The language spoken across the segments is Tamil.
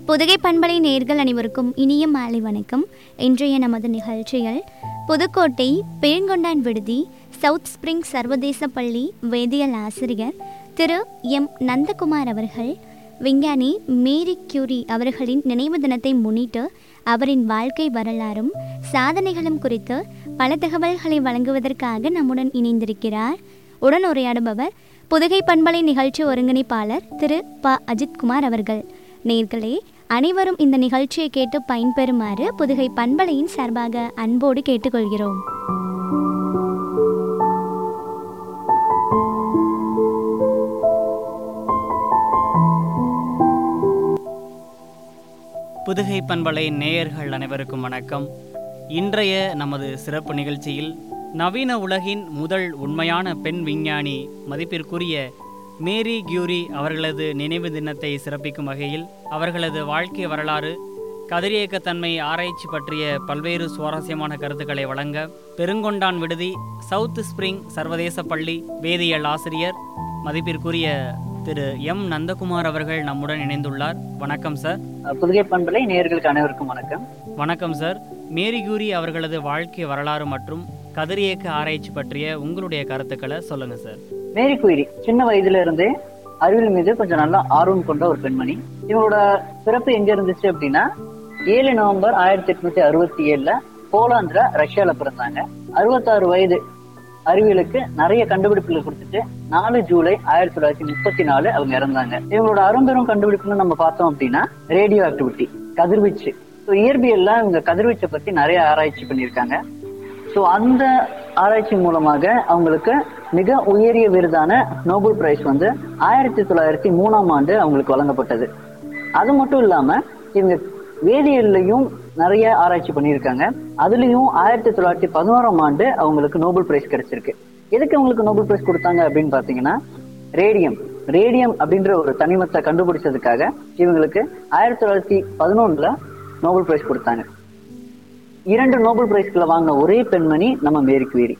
புதுகை பண்பலை நேர்கள் அனைவருக்கும் இனிய மாலை வணக்கம் இன்றைய நமது நிகழ்ச்சியில் புதுக்கோட்டை பெருங்கொண்டான் விடுதி சவுத் ஸ்பிரிங் சர்வதேச பள்ளி வேதியியல் ஆசிரியர் திரு எம் நந்தகுமார் அவர்கள் விஞ்ஞானி மேரி கியூரி அவர்களின் நினைவு தினத்தை முன்னிட்டு அவரின் வாழ்க்கை வரலாறும் சாதனைகளும் குறித்து பல தகவல்களை வழங்குவதற்காக நம்முடன் இணைந்திருக்கிறார் உடன் உரையாடுபவர் புதுகை பண்பலை நிகழ்ச்சி ஒருங்கிணைப்பாளர் திரு ப அஜித்குமார் அவர்கள் நேர்களே அனைவரும் இந்த நிகழ்ச்சியை கேட்டு பயன்பெறுமாறு புதுகை பண்பலையின் சார்பாக அன்போடு கேட்டுக்கொள்கிறோம் புதுகை பண்பலை நேயர்கள் அனைவருக்கும் வணக்கம் இன்றைய நமது சிறப்பு நிகழ்ச்சியில் நவீன உலகின் முதல் உண்மையான பெண் விஞ்ஞானி மதிப்பிற்குரிய மேரி கியூரி அவர்களது நினைவு தினத்தை சிறப்பிக்கும் வகையில் அவர்களது வாழ்க்கை வரலாறு கதிரியக்கத்தன்மை ஆராய்ச்சி பற்றிய பல்வேறு சுவாரஸ்யமான கருத்துக்களை வழங்க பெருங்கொண்டான் விடுதி சவுத் ஸ்பிரிங் சர்வதேச பள்ளி வேதியியல் ஆசிரியர் மதிப்பிற்குரிய திரு எம் நந்தகுமார் அவர்கள் நம்முடன் இணைந்துள்ளார் வணக்கம் சார் புதுகை பண்பலை நேயர்களுக்கு அனைவருக்கும் வணக்கம் வணக்கம் சார் மேரி கியூரி அவர்களது வாழ்க்கை வரலாறு மற்றும் கதிரியக்க ஆராய்ச்சி பற்றிய உங்களுடைய கருத்துக்களை சொல்லுங்க சார் மேரி குயிரி சின்ன வயதுல இருந்தே அறிவியல் மீது கொஞ்சம் நல்லா ஆர்வம் கொண்ட ஒரு பெண்மணி இவங்களோட பிறப்பு எங்க இருந்துச்சு அப்படின்னா ஏழு நவம்பர் ஆயிரத்தி எட்நூத்தி அறுபத்தி ஏழுல போலாந்துல ரஷ்யால பிறந்தாங்க அறுபத்தாறு வயது அறிவியலுக்கு நிறைய கண்டுபிடிப்புகளை கொடுத்துட்டு நாலு ஜூலை ஆயிரத்தி தொள்ளாயிரத்தி முப்பத்தி நாலு அவங்க இறந்தாங்க இவங்களோட அரும்பெரும் கண்டுபிடிப்புன்னு நம்ம பார்த்தோம் அப்படின்னா ரேடியோ ஆக்டிவிட்டி கதிர்வீச்சு ஸோ இயற்பியல்ல இவங்க கதிர்வீச்சை பத்தி நிறைய ஆராய்ச்சி பண்ணியிருக்காங்க ஸோ அந்த ஆராய்ச்சி மூலமாக அவங்களுக்கு மிக உயரிய விருதான நோபல் பிரைஸ் வந்து ஆயிரத்தி தொள்ளாயிரத்தி மூணாம் ஆண்டு அவங்களுக்கு வழங்கப்பட்டது அது மட்டும் இல்லாம இவங்க வேதியியல்லையும் நிறைய ஆராய்ச்சி பண்ணியிருக்காங்க அதுலயும் ஆயிரத்தி தொள்ளாயிரத்தி பதினோராம் ஆண்டு அவங்களுக்கு நோபல் பிரைஸ் கிடைச்சிருக்கு எதுக்கு அவங்களுக்கு நோபல் பிரைஸ் கொடுத்தாங்க அப்படின்னு பாத்தீங்கன்னா ரேடியம் ரேடியம் அப்படின்ற ஒரு தனிமத்தை கண்டுபிடிச்சதுக்காக இவங்களுக்கு ஆயிரத்தி தொள்ளாயிரத்தி பதினொன்னுல நோபல் பிரைஸ் கொடுத்தாங்க இரண்டு நோபல் பிரைஸ்களை வாங்கின ஒரே பெண்மணி நம்ம மேரி குவேரி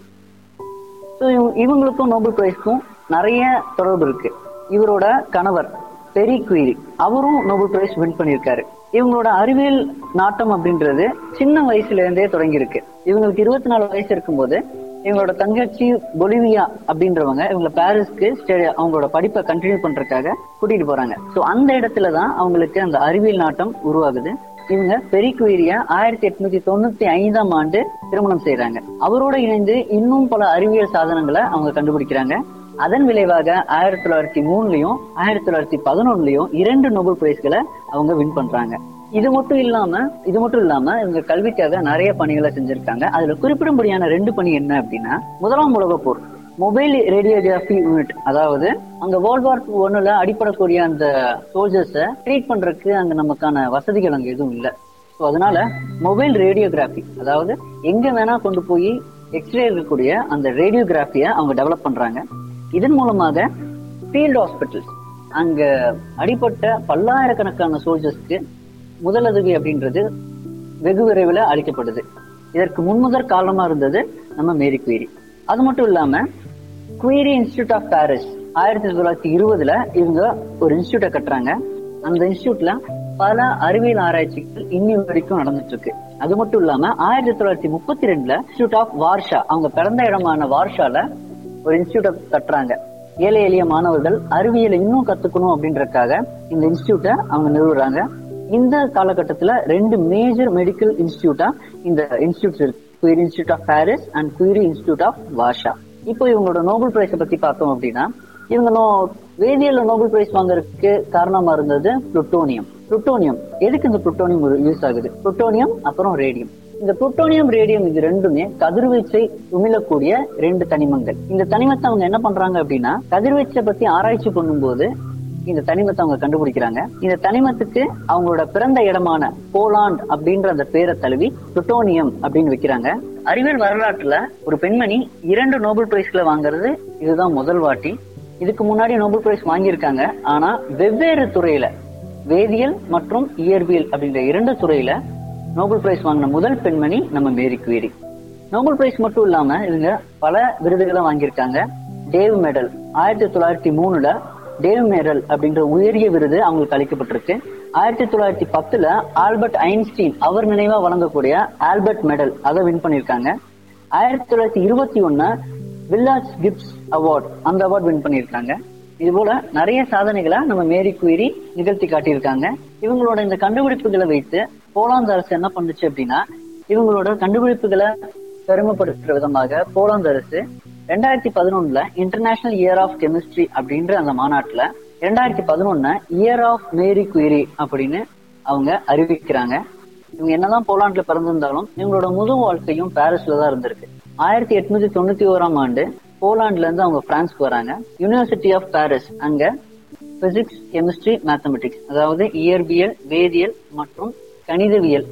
ஸோ இவங்களுக்கும் நோபல் பிரைஸ்க்கும் நிறைய தொடர்பு இருக்கு இவரோட கணவர் பெரி குயிரி அவரும் நோபல் பிரைஸ் வின் பண்ணியிருக்காரு இவங்களோட அறிவியல் நாட்டம் அப்படின்றது சின்ன வயசுல இருந்தே தொடங்கி இருக்கு இவங்களுக்கு இருபத்தி நாலு வயசு இருக்கும்போது இவங்களோட தங்கச்சி பொலிவியா அப்படின்றவங்க இவங்களை பாரிஸ்க்கு ஸ்டே- அவங்களோட படிப்பை கண்டினியூ பண்றதுக்காக கூட்டிட்டு போறாங்க ஸோ அந்த இடத்துல தான் அவங்களுக்கு அந்த அறிவியல் நாட்டம் உருவாகுது இவங்க பெரிக்குயிரியா ஆயிரத்தி எட்நூத்தி தொண்ணூத்தி ஐந்தாம் ஆண்டு திருமணம் செய்றாங்க அவரோட இணைந்து இன்னும் பல அறிவியல் சாதனங்களை அவங்க கண்டுபிடிக்கிறாங்க அதன் விளைவாக ஆயிரத்தி தொள்ளாயிரத்தி மூணுலயும் ஆயிரத்தி தொள்ளாயிரத்தி பதினொன்னுலயும் இரண்டு நோபல் பிரைஸ்களை அவங்க வின் பண்றாங்க இது மட்டும் இல்லாம இது மட்டும் இல்லாம இவங்க கல்விக்காக நிறைய பணிகளை செஞ்சிருக்காங்க அதுல குறிப்பிடும்படியான ரெண்டு பணி என்ன அப்படின்னா முதலாம் உலகப் போர் மொபைல் ரேடியோகிராஃபி யூனிட் அதாவது அங்க வேர்ல்ட் வார் ஒன்னுல அடிப்படக்கூடிய அந்த சோல்ஜர்ஸ ட்ரீட் பண்றதுக்கு அங்க நமக்கான வசதிகள் அங்க எதுவும் இல்ல ஸோ அதனால மொபைல் ரேடியோகிராஃபி அதாவது எங்க வேணா கொண்டு போய் எக்ஸ்ரே இருக்கக்கூடிய அந்த ரேடியோகிராஃபிய அவங்க டெவலப் பண்றாங்க இதன் மூலமாக ஃபீல்ட் ஹாஸ்பிட்டல்ஸ் அங்க அடிப்பட்ட பல்லாயிரக்கணக்கான சோல்ஜர்ஸ்க்கு முதலுதவி அப்படின்றது வெகு விரைவில் அளிக்கப்படுது இதற்கு முன்முதற் காரணமா இருந்தது நம்ம மேரி குவேரி அது மட்டும் இல்லாம குவேரி இன்ஸ்டியூட் ஆஃப் பாரிஸ் ஆயிரத்தி தொள்ளாயிரத்தி இருபதுல இவங்க ஒரு இன்ஸ்டியூட்டை கட்டுறாங்க அந்த இன்ஸ்டியூட்ல பல அறிவியல் ஆராய்ச்சிகள் இன்னி வரைக்கும் நடந்துட்டு இருக்கு அது மட்டும் இல்லாம ஆயிரத்தி தொள்ளாயிரத்தி முப்பத்தி ரெண்டுல இன்ஸ்டியூட் ஆஃப் வார்ஷா அவங்க பிறந்த இடமான வார்ஷால ஒரு இன்ஸ்டியூட்டை கட்டுறாங்க ஏழை எளிய மாணவர்கள் அறிவியலை இன்னும் கத்துக்கணும் அப்படின்றதுக்காக இந்த இன்ஸ்டியூட்டை அவங்க நிறுவுறாங்க இந்த காலகட்டத்துல ரெண்டு மேஜர் மெடிக்கல் இன்ஸ்டியூட்டா இந்த இன்ஸ்டியூட்ஸ் இருக்கு Curie institute of Paris and Curie institute of Warsaw இப்போ இவங்களோட நோபல் பிரைஸை பத்தி பார்த்தோம் அப்படின்னா இவங்க நோ வேதியியல்ல நோபல் பிரைஸ் வாங்குறதுக்கு காரணமா இருந்தது புளுட்டோனியம் புளுட்டோனியம் எதுக்கு இந்த புளுட்டோனியம் யூஸ் ஆகுது புளுட்டோனியம் அப்புறம் ரேடியம் இந்த புளுட்டோனியம் ரேடியம் இது ரெண்டுமே கதிர்வீச்சை உமிழக்கூடிய ரெண்டு தனிமங்கள் இந்த தனிமத்தை அவங்க என்ன பண்றாங்க அப்படின்னா கதிர்வீச்சை பத்தி ஆராய்ச்சி பண்ணும்போது இந்த தனிமத்தை அவங்க கண்டுபிடிக்கிறாங்க இந்த தனிமத்துக்கு அவங்களோட பிறந்த இடமான போலாண்ட் அப்படின்ற அந்த பேரை தழுவி புளுட்டோனியம் அப்படின்னு வைக்கிறாங்க அறிவியல் வரலாற்றுல ஒரு பெண்மணி இரண்டு நோபல் பிரைஸ்களை வாங்குறது இதுதான் முதல் வாட்டி இதுக்கு முன்னாடி நோபல் பிரைஸ் வாங்கியிருக்காங்க ஆனா வெவ்வேறு துறையில வேதியியல் மற்றும் இயற்பியல் அப்படின்ற இரண்டு துறையில நோபல் பிரைஸ் வாங்கின முதல் பெண்மணி நம்ம மேரி குவேரி நோபல் பிரைஸ் மட்டும் இல்லாம இவங்க பல விருதுகளை வாங்கியிருக்காங்க டேவ் மெடல் ஆயிரத்தி தொள்ளாயிரத்தி மூணுல டேவ் மெடல் அப்படின்ற உயரிய விருது அவங்களுக்கு அளிக்கப்பட்டிருக்கு ஆயிரத்தி தொள்ளாயிரத்தி பத்துல ஆல்பர்ட் ஐன்ஸ்டீன் அவர் நினைவா வழங்கக்கூடிய ஆல்பர்ட் மெடல் அதை வின் பண்ணிருக்காங்க ஆயிரத்தி தொள்ளாயிரத்தி இருபத்தி ஒண்ணு வில்லாஜ் கிப்ஸ் அவார்ட் அந்த அவார்ட் வின் பண்ணிருக்காங்க இது போல நிறைய சாதனைகளை நம்ம மேரி குயிரி நிகழ்த்தி காட்டியிருக்காங்க இவங்களோட இந்த கண்டுபிடிப்புகளை வைத்து போலாந்து அரசு என்ன பண்ணுச்சு அப்படின்னா இவங்களோட கண்டுபிடிப்புகளை பெருமைப்படுத்துற விதமாக போலாந்து அரசு ரெண்டாயிரத்தி பதினொன்னுல இன்டர்நேஷனல் இயர் ஆஃப் கெமிஸ்ட்ரி அப்படின்ற அந்த மாநாட்டுல ரெண்டாயிரத்தி பதினொன்னு இயர் ஆஃப் மேரி குயிரி அப்படின்னு அவங்க அறிவிக்கிறாங்க இவங்க என்னதான் போலாண்ட்ல பிறந்திருந்தாலும் இவங்களோட முழு வாழ்க்கையும் பாரிஸ்ல தான் இருந்திருக்கு ஆயிரத்தி எட்நூத்தி தொண்ணூத்தி ஓராம் ஆண்டு போலாண்ட்ல இருந்து அவங்க பிரான்ஸ்க்கு வராங்க யூனிவர்சிட்டி ஆஃப் பாரிஸ் அங்க பிசிக்ஸ் கெமிஸ்ட்ரி மேத்தமெட்டிக்ஸ் அதாவது இயற்பியல் வேதியியல் மற்றும் கணிதவியல்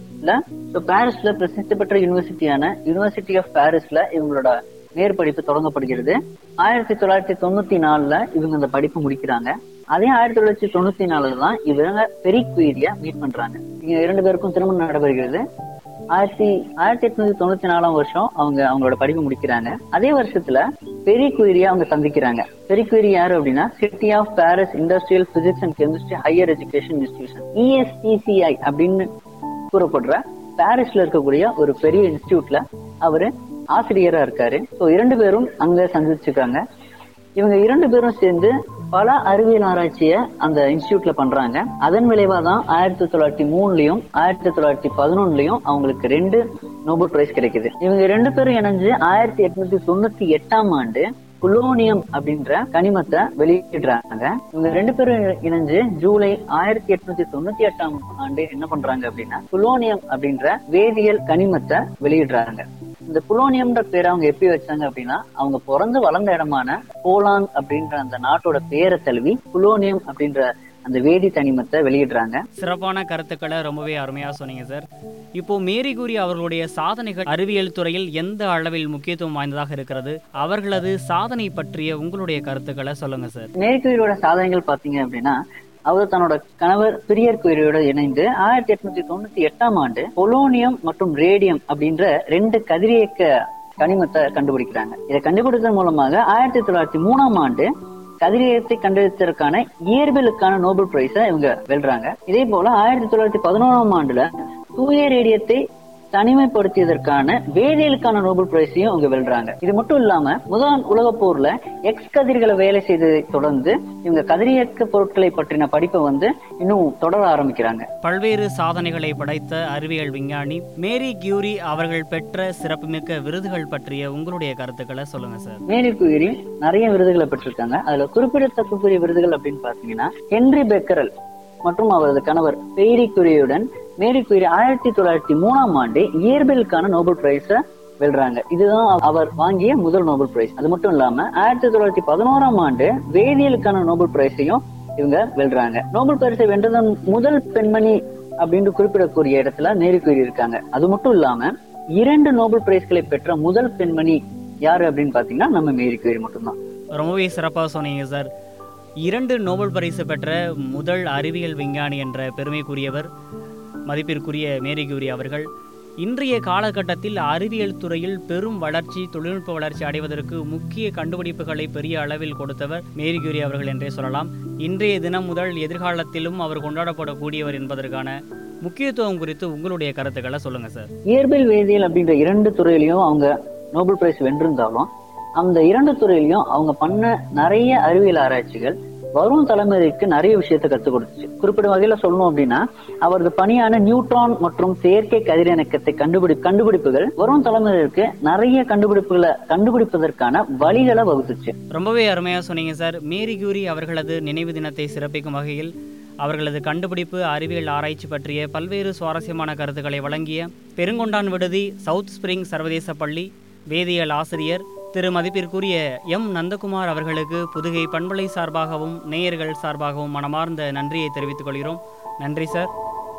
பாரிஸ்ல பிரசித்தி பெற்ற யூனிவர்சிட்டியான யூனிவர்சிட்டி ஆஃப் பாரிஸ்ல இவங்களோட மேற்படிப்பு தொடங்கப்படுகிறது ஆயிரத்தி தொள்ளாயிரத்தி தொண்ணூத்தி நாலுல இவங்க அந்த படிப்பு முடிக்கிறாங்க அதே ஆயிரத்தி தொள்ளாயிரத்தி தொண்ணூத்தி நாலுல தான் இவங்க பெரிக்வீரியா மீட் பண்றாங்க இங்க இரண்டு பேருக்கும் திருமணம் நடைபெறுகிறது ஆயிரத்தி ஆயிரத்தி எட்நூத்தி தொண்ணூத்தி நாலாம் வருஷம் அவங்க அவங்களோட படிப்பு முடிக்கிறாங்க அதே வருஷத்துல பெரிக்வீரியா அவங்க சந்திக்கிறாங்க பெரிக்வீரி யாரு அப்படின்னா city of Paris industrial physics and chemistry higher education institution ESPCI அப்படின்னு கூறப்படுற பாரிஸ்ல இருக்கக்கூடிய ஒரு பெரிய இன்ஸ்டிடியூட்ல அவரு ஆசிரியரா இருக்காரு சோ இரண்டு பேரும் அங்க சந்திச்சுக்காங்க இவங்க இரண்டு பேரும் சேர்ந்து பல அறிவியல் ஆராய்ச்சிய அந்த இன்ஸ்டிடியூட்ல பண்றாங்க அதன் விளைவா தான் ஆயிரத்தி தொள்ளாயிரத்தி மூணுலயும் ஆயிரத்தி தொள்ளாயிரத்தி பதினொன்னுலயும் அவங்களுக்கு ரெண்டு நோபல் பிரைஸ் கிடைக்குது இவங்க ரெண்டு பேரும் இணைஞ்சு ஆயிரத்தி எட்நூத்தி தொண்ணூத்தி எட்டாம் ஆண்டு புலோனியம் அப்படின்ற கனிமத்தை வெளியிடுறாங்க இவங்க ரெண்டு பேரும் இணைஞ்சு ஜூலை ஆயிரத்தி எட்நூத்தி தொண்ணூத்தி எட்டாம் ஆண்டு என்ன பண்றாங்க அப்படின்னா புலோனியம் அப்படின்ற வேதியியல் கனிமத்தை வெளியிடுறாங்க இந்த புலோனியம்ன்ற பேரை அவங்க எப்படி வச்சாங்க அப்படின்னா அவங்க பிறந்து வளர்ந்த இடமான போலாந்து அப்படின்ற அந்த நாட்டோட பேரை தழுவி புலோனியம் அப்படின்ற அந்த வேதி தனிமத்தை வெளியிடுறாங்க சிறப்பான கருத்துக்களை ரொம்பவே அருமையாக சொன்னீங்க சார் இப்போ மேரி கூரி அவர்களுடைய சாதனைகள் அறிவியல் துறையில் எந்த அளவில் முக்கியத்துவம் வாய்ந்ததாக இருக்கிறது அவர்களது சாதனை பற்றிய உங்களுடைய கருத்துக்களை சொல்லுங்க சார் மேரிக்குயிரோட சாதனைகள் பாத்தீங்க அப்படின்னா அவர் தன்னோட கணவர் பிரியர் குயிரியோட இணைந்து ஆயிரத்தி எட்நூத்தி தொண்ணூத்தி எட்டாம் ஆண்டு பொலோனியம் மற்றும் ரேடியம் அப்படின்ற ரெண்டு கதிரியக்க கனிமத்தை கண்டுபிடிக்கிறாங்க இதை கண்டுபிடித்ததன் மூலமாக ஆயிரத்தி தொள்ளாயிரத்தி மூணாம் ஆண்டு கதிரியத்தை கண்டுபிடித்ததற்கான இயற்பியலுக்கான நோபல் பிரைஸ இவங்க வெல்றாங்க இதே போல ஆயிரத்தி தொள்ளாயிரத்தி பதினோராம் ஆண்டுல தூய ரேடியத்தை தனிமைப்படுத்தியதற்கான வேதியியலுக்கான நோபல் பிரைஸையும் அவங்க வெல்றாங்க இது மட்டும் இல்லாம முதலாம் உலக போர்ல எக்ஸ் கதிர்களை வேலை செய்ததை தொடர்ந்து இவங்க கதிரியக்க பொருட்களை பற்றின படிப்பை வந்து இன்னும் தொடர ஆரம்பிக்கிறாங்க பல்வேறு சாதனைகளை படைத்த அறிவியல் விஞ்ஞானி மேரி கியூரி அவர்கள் பெற்ற சிறப்புமிக்க விருதுகள் பற்றிய உங்களுடைய கருத்துக்களை சொல்லுங்க சார் மேரி குயிரி நிறைய விருதுகளை பெற்றிருக்காங்க அதுல குறிப்பிடத்தக்கக்கூடிய விருதுகள் அப்படின்னு பாத்தீங்கன்னா ஹென்றி பெக்கரல் மற்றும் அவரது கணவர் பெய்ரி குரியுடன் மேரி குயிரி ஆயிரத்தி தொள்ளாயிரத்தி மூணாம் ஆண்டு இயற்பியலுக்கான நோபல் பிரைஸ வெல்றாங்க இதுதான் அவர் வாங்கிய முதல் நோபல் பிரைஸ் அது மட்டும் இல்லாம ஆயிரத்தி தொள்ளாயிரத்தி பதினோராம் ஆண்டு வேதியியலுக்கான நோபல் பிரைஸையும் இவங்க வெல்றாங்க நோபல் பரிசை வென்றதன் முதல் பெண்மணி அப்படின்னு குறிப்பிடக்கூடிய இடத்துல மேரி குயிரி இருக்காங்க அது மட்டும் இல்லாம இரண்டு நோபல் பிரைஸ்களை பெற்ற முதல் பெண்மணி யாரு அப்படின்னு பாத்தீங்கன்னா நம்ம மேரி குயிரி மட்டும்தான் ரொம்பவே சிறப்பாக சொன்னீங்க சார் இரண்டு நோபல் பரிசு பெற்ற முதல் அறிவியல் விஞ்ஞானி என்ற பெருமைக்குரியவர் மதிப்பிற்குரிய மேரி கியூரி அவர்கள் இன்றைய காலகட்டத்தில் அறிவியல் துறையில் பெரும் வளர்ச்சி தொழில்நுட்ப வளர்ச்சி அடைவதற்கு முக்கிய கண்டுபிடிப்புகளை பெரிய அளவில் கொடுத்தவர் மேரி கியூரி அவர்கள் என்றே சொல்லலாம் இன்றைய தினம் முதல் எதிர்காலத்திலும் அவர் கொண்டாடப்படக்கூடியவர் என்பதற்கான முக்கியத்துவம் குறித்து உங்களுடைய கருத்துக்களை சொல்லுங்க சார் இயற்பியல் வேதியியல் அப்படின்ற இரண்டு துறையிலையும் அவங்க நோபல் பிரைஸ் வென்றிருந்தாலும் அந்த இரண்டு துறையிலையும் அவங்க பண்ண நிறைய அறிவியல் ஆராய்ச்சிகள் வரும் தலைமுறைக்கு நிறைய விஷயத்த கத்துக் கொடுத்துச்சு குறிப்பிட்ட வகையில சொல்லணும் அப்படின்னா அவரது பணியான நியூட்ரான் மற்றும் செயற்கை கதிரியணக்கத்தை கண்டுபிடி கண்டுபிடிப்புகள் வரும் தலைமுறைக்கு நிறைய கண்டுபிடிப்புகளை கண்டுபிடிப்பதற்கான வழிகளை வகுத்துச்சு ரொம்பவே அருமையாக சொன்னீங்க சார் மேரி கியூரி அவர்களது நினைவு தினத்தை சிறப்பிக்கும் வகையில் அவர்களது கண்டுபிடிப்பு அறிவியல் ஆராய்ச்சி பற்றிய பல்வேறு சுவாரஸ்யமான கருத்துக்களை வழங்கிய பெருங்கொண்டான் விடுதி சவுத் ஸ்பிரிங் சர்வதேச பள்ளி வேதியியல் ஆசிரியர் திரு மதிப்பிற்குரிய எம் நந்தகுமார் அவர்களுக்கு புதுகை பண்பலை சார்பாகவும் நேயர்கள் சார்பாகவும் மனமார்ந்த நன்றியை தெரிவித்துக் கொள்கிறோம் நன்றி சார்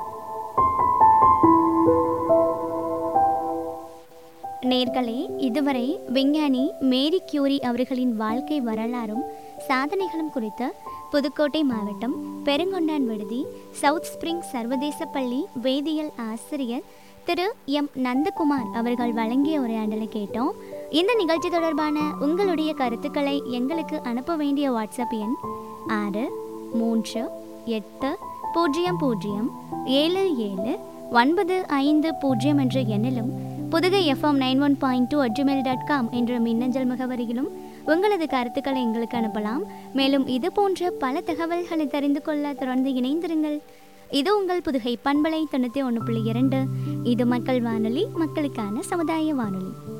நேர்களே இதுவரை விஞ்ஞானி மேரி கியூரி அவர்களின் வாழ்க்கை வரலாறும் சாதனைகளும் குறித்து புதுக்கோட்டை மாவட்டம் பெருங்கொண்டான் விடுதி சவுத் ஸ்பிரிங் சர்வதேச பள்ளி வேதியியல் ஆசிரியர் திரு எம் நந்தகுமார் அவர்கள் வழங்கிய உரையாடலை கேட்டோம் இந்த நிகழ்ச்சி தொடர்பான உங்களுடைய கருத்துக்களை எங்களுக்கு அனுப்ப வேண்டிய வாட்ஸ்அப் எண் ஆறு மூன்று எட்டு பூஜ்ஜியம் பூஜ்ஜியம் ஏழு ஏழு ஒன்பது ஐந்து பூஜ்ஜியம் என்ற எண்ணிலும் Pudugai FM nine one point two at Gmail dot com என்ற மின்னஞ்சல் முகவரியிலும் உங்களது கருத்துக்களை எங்களுக்கு அனுப்பலாம் மேலும் இது போன்ற பல தகவல்களை தெரிந்து கொள்ள தொடர்ந்து இணைந்திருங்கள் இது உங்கள் புதுகை பண்பலை தொண்ணூற்றி ஒன்று புள்ளி இரண்டு இது மக்கள் வானொலி மக்களுக்கான சமுதாய வானொலி